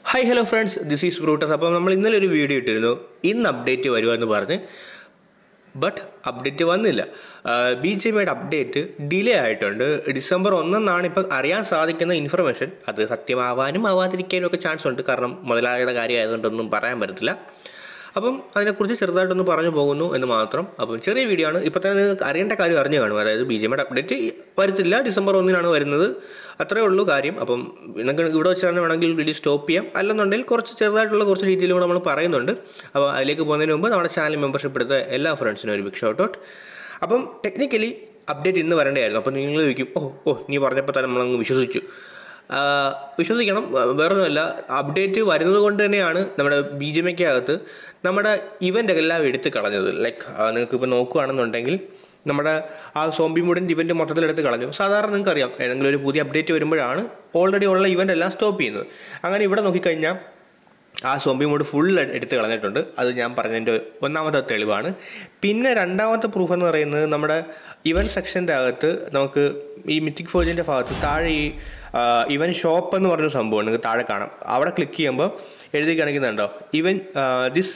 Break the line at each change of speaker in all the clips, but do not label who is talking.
hi hello friends this is Brutus അപ്പോൾ നമ്മൾ ഇന്നലെ ഒരു വീഡിയോ ഇട്ടിരുന്നു ഇന്ന് അപ്ഡേറ്റ് വരുമെന്ന് പറഞ്ഞ് ബട്ട് അപ്ഡേറ്റ് വന്നില്ല ബി ജെ പിയുടെ അപ്ഡേറ്റ് ഡിലേ ആയിട്ടുണ്ട് ഡിസംബർ ഒന്നെന്നാണ് ഇപ്പോൾ അറിയാൻ സാധിക്കുന്ന ഇൻഫർമേഷൻ അത് സത്യമാവാനും ആവാതിരിക്കാനും ഒക്കെ ചാൻസ് ഉണ്ട് കാരണം മുതലാളിയുടെ കാര്യമായതുകൊണ്ടൊന്നും പറയാൻ പറ്റത്തില്ല അപ്പം അതിനെക്കുറിച്ച് ചെറുതായിട്ടൊന്ന് പറഞ്ഞു പോകുന്നു എന്ന് മാത്രം അപ്പം ചെറിയ വീഡിയോ ആണ് ഇപ്പോൾ തന്നെ നിങ്ങൾക്ക് അറിയേണ്ട കാര്യം അറിഞ്ഞു കാണും അതായത് ബി ജെ പിയുടെ അപ്ഡേറ്റ് വരത്തില്ല ഡിസംബർ ഒന്നിനാണ് വരുന്നത് അത്രേ ഉള്ളൂ കാര്യം അപ്പം നിങ്ങൾക്ക് ഇവിടെ വെച്ച് തന്നെ വേണമെങ്കിൽ വീഡിയോ സ്റ്റോപ്പ് ചെയ്യാം അല്ലെന്നുണ്ടെങ്കിൽ കുറച്ച് ചെറുതായിട്ടുള്ള കുറച്ച് രീതിയിലും കൂടെ നമ്മൾ പറയുന്നുണ്ട് അപ്പോൾ അതിലേക്ക് പോകുന്നതിന് മുമ്പ് നമ്മുടെ ചാനൽ മെമ്പർഷിപ്പ് എടുത്ത എല്ലാ ഫ്രണ്ട്സിനും ഒരു ബിഗ് ഷോട്ട് ഔട്ട് അപ്പം ടെക്നിക്കലി അപ്ഡേറ്റ് ഇന്ന് വരേണ്ടതായിരുന്നു അപ്പം നിങ്ങൾ ചോദിക്കും ഓ ഓ നീ പറഞ്ഞപ്പോൾ തന്നെ നമ്മളങ്ങ് വിശ്വസിച്ചു ആ, വിശ്വസിക്കണം വേറൊന്നുമല്ല അപ്ഡേറ്റ് വരുന്നത് കൊണ്ട് തന്നെയാണ് നമ്മുടെ ബി ജെ അകത്ത് നമ്മുടെ ഇവൻ്റ് എല്ലാം എടുത്ത് കളഞ്ഞത് ലൈക്ക് നിങ്ങൾക്ക് ഇപ്പോൾ നോക്കുകയാണെന്നുണ്ടെങ്കിൽ നമ്മുടെ ആ സോംബി മൂഡിൻ്റെ ഇവൻ്റ് മൊത്തത്തിൽ എടുത്ത് കളഞ്ഞു സാധാരണ നിങ്ങൾക്ക് അറിയാം ഏതെങ്കിലും ഒരു പുതിയ അപ്ഡേറ്റ് വരുമ്പോഴാണ് ഓൾറെഡി ഉള്ള ഇവൻ്റ് എല്ലാം സ്റ്റോപ്പ് ചെയ്യുന്നത് അങ്ങനെ ഇവിടെ നോക്കിക്കഴിഞ്ഞാൽ ആ സോംബി മോഡ് ഫുൾ എടുത്ത് കളഞ്ഞിട്ടുണ്ട് അത് ഞാൻ പറഞ്ഞതിൻ്റെ ഒന്നാമത്തെ തെളിവാണ് പിന്നെ രണ്ടാമത്തെ പ്രൂഫ് എന്ന് പറയുന്നത് നമ്മുടെ ഇവൻ സെക്ഷൻ്റെ അകത്ത് നമുക്ക് ഈ മിത്തിക് ഫോജിൻ്റെ ഭാഗത്ത് താഴെ ഈ ഇവൻ ഷോപ്പ് എന്ന് പറഞ്ഞൊരു സംഭവം നിങ്ങൾക്ക് താഴെ കാണാം അവിടെ ക്ലിക്ക് ചെയ്യുമ്പോൾ എഴുതി കാണിക്കുന്നുണ്ടോ ഇവൻ this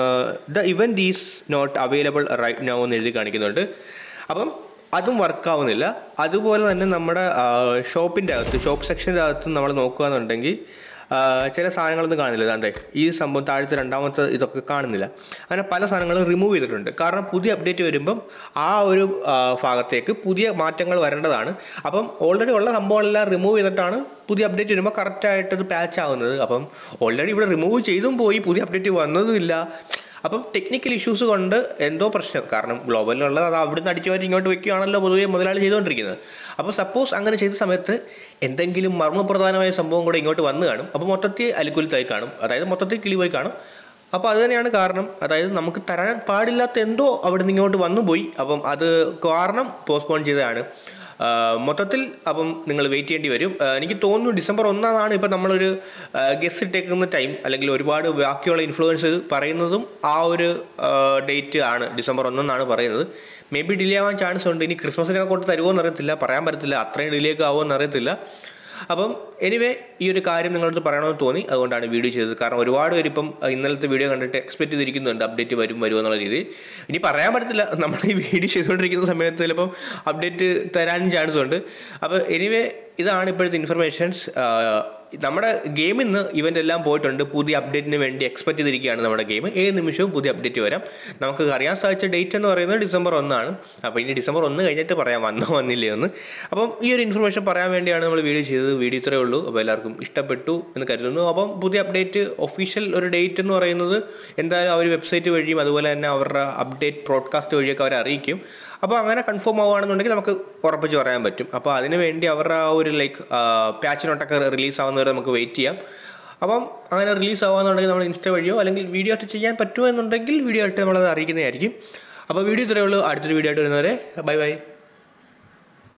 the event is not available right now എന്ന് എഴുതി കാണിക്കുന്നുണ്ട് അപ്പം അതും വർക്കാവുന്നില്ല അതുപോലെ തന്നെ നമ്മുടെ ഷോപ്പിൻ്റെ അകത്ത് ഷോപ്പ് സെക്ഷൻ്റെ അകത്ത് നമ്മൾ നോക്കുകയെന്നുണ്ടെങ്കിൽ ആഹ് ചില സാധനങ്ങളൊന്നും കാണുന്നില്ല ഇതാണ്ടേ ഈ സംഭവം താഴത്തെ രണ്ടാമത്തെ ഇതൊക്കെ കാണുന്നില്ല അങ്ങനെ പല സാധനങ്ങളും റിമൂവ് ചെയ്തിട്ടുണ്ട് കാരണം പുതിയ അപ്ഡേറ്റ് വരുമ്പം ആ ഒരു ആഹ് ഭാഗത്തേക്ക് പുതിയ മാറ്റങ്ങൾ വരേണ്ടതാണ് അപ്പം ഓൾറെഡി ഉള്ള സംഭവങ്ങളെല്ലാം റിമൂവ് ചെയ്തിട്ടാണ് പുതിയ അപ്ഡേറ്റ് വരുമ്പോൾ കറക്റ്റായിട്ട് അത് പാച്ച് ആവുന്നത് അപ്പം ഓൾറെഡി ഇവിടെ റിമൂവ് ചെയ്തും പോയി പുതിയ അപ്ഡേറ്റ് വന്നതുമില്ല അപ്പം ടെക്നിക്കൽ ഇഷ്യൂസ് കൊണ്ട് എന്തോ പ്രശ്നം കാരണം ഗ്ലോബലിലുള്ളത് അത് അവിടുന്ന് അടിച്ചു മാറ്റി ഇങ്ങോട്ട് വെക്കുകയാണല്ലോ പൊതുവേ മുതലാളി ചെയ്തുകൊണ്ടിരിക്കുന്നത് അപ്പോൾ സപ്പോസ് അങ്ങനെ ചെയ്ത സമയത്ത് എന്തെങ്കിലും മർമ്മപ്രധാനമായ സംഭവം കൂടെ ഇങ്ങോട്ട് വന്നു കാണും അപ്പോൾ മൊത്തത്തിൽ അലുക്കുലത്തായി കാണും അതായത് മൊത്തത്തിൽ കിളി പോയി കാണും അപ്പോൾ അത് തന്നെയാണ് കാരണം അതായത് നമുക്ക് തരാൻ പാടില്ലാത്ത എന്തോ അവിടെ നിന്ന് ഇങ്ങോട്ട് വന്നു പോയി അപ്പം അത് കാരണം പോസ്റ്റ്പോൺ ചെയ്തതാണ് ആ, മൊത്തത്തിൽ അപ്പം നിങ്ങൾ വെയിറ്റ് ചെയ്യേണ്ടി വരും ആ, എനിക്ക് തോന്നുന്നു ഡിസംബർ ഒന്നാണ് ഇപ്പം നമ്മളൊരു ഗസ്റ്റ് ഇട്ടേക്കുന്ന ടൈം അല്ലെങ്കിൽ ഒരുപാട് ബാക്കിയുള്ള ഇൻഫ്ലുവൻസ് പറയുന്നതും ആ ഒരു ഡേറ്റ് ആണ് ഡിസംബർ ഒന്നെന്നാണ് പറയുന്നത് മേ ബി ഡിലേ ആവാൻ ചാൻസ് ഉണ്ട് ഇനി ക്രിസ്മസിനൊക്കെ കൊണ്ട് തരുമോ എന്നറിയത്തില്ല പറയാൻ പറ്റത്തില്ല അത്രയും ഡിലേ ഒക്കെ ആവുമോ എന്നറിയത്തില്ല അപ്പം എനിവേ ഈ ഒരു കാര്യം നിങ്ങളടുത്ത് പറയണമെന്ന് തോന്നി അതുകൊണ്ടാണ് വീഡിയോ ചെയ്തത് കാരണം ഒരുപാട് പേര് ഇപ്പം ഇന്നലത്തെ വീഡിയോ കണ്ടിട്ട് എക്സ്പെക്ട് ചെയ്തിരിക്കുന്നുണ്ട് അപ്ഡേറ്റ് വരും വരും എന്നുള്ള രീതിയിൽ ഇനി പറയാൻ പറ്റത്തില്ല നമ്മൾ ഈ വീഡിയോ ചെയ്തുകൊണ്ടിരിക്കുന്ന സമയത്ത് ചിലപ്പം അപ്ഡേറ്റ് തരാനും ചാൻസ് ഉണ്ട് അപ്പോൾ എനിവേ ഇതാണ് ഇപ്പോഴത്തെ ഇൻഫർമേഷൻസ് നമ്മുടെ ഗെയിമിൽ നിന്ന് ഇവൻ്റ് എല്ലാം പോയിട്ടുണ്ട് പുതിയ അപ്ഡേറ്റിന് വേണ്ടി എക്സ്പെക്ട് ചെയ്തിരിക്കുകയാണ് നമ്മുടെ ഗെയിം ഏത് നിമിഷവും പുതിയ അപ്ഡേറ്റ് വരാം നമുക്ക് അറിയാൻ സാധിച്ച ഡേറ്റ് എന്ന് പറയുന്നത് ഡിസംബർ ഒന്നാണ് അപ്പോൾ ഇനി ഡിസംബർ ഒന്ന് കഴിഞ്ഞിട്ട് പറയാം വന്നോ വന്നില്ലേ എന്ന് അപ്പം ഈ ഒരു ഇൻഫർമേഷൻ പറയാൻ വേണ്ടിയാണ് നമ്മൾ വീഡിയോ ചെയ്തത് വീഡിയോ ഇത്രയേ ഉള്ളൂ അപ്പോൾ എല്ലാവർക്കും ഇഷ്ടപ്പെട്ടു എന്ന് കരുതുന്നു അപ്പം പുതിയ അപ്ഡേറ്റ് ഒഫീഷ്യൽ ഒരു ഡേറ്റ് എന്ന് പറയുന്നത് എന്തായാലും അവർ വെബ്സൈറ്റ് വഴിയും അതുപോലെ തന്നെ അവരുടെ അപ്ഡേറ്റ് ബ്രോഡ്കാസ്റ്റ് വഴിയൊക്കെ അവരെ അറിയിക്കും അപ്പോൾ അങ്ങനെ കൺഫേം ആവുകയാണെന്നുണ്ടെങ്കിൽ നമുക്ക് ഉറപ്പിച്ച് പറയാൻ പറ്റും അപ്പോൾ അതിന് വേണ്ടി അവരുടെ ആ ഒരു ലൈക്ക് പാച്ച് നോട്ടൊക്കെ റിലീസ് ആവുന്നവരെ നമുക്ക് വെയിറ്റ് ചെയ്യാം അപ്പം അങ്ങനെ റിലീസ് ആവുകയെന്നുണ്ടെങ്കിൽ നമ്മൾ ഇൻസ്റ്റ വഴിയോ അല്ലെങ്കിൽ വീഡിയോ ആയിട്ട് ചെയ്യാൻ പറ്റുമോ എന്നുണ്ടെങ്കിൽ വീഡിയോ ആയിട്ട് നമ്മളത് അറിയിക്കുന്നതായിരിക്കും അപ്പോൾ വീഡിയോ ഇത്രയേ ഉള്ളൂ അടുത്തൊരു വീഡിയോ ആയിട്ട് വരുന്നവരെ ബൈ ബൈ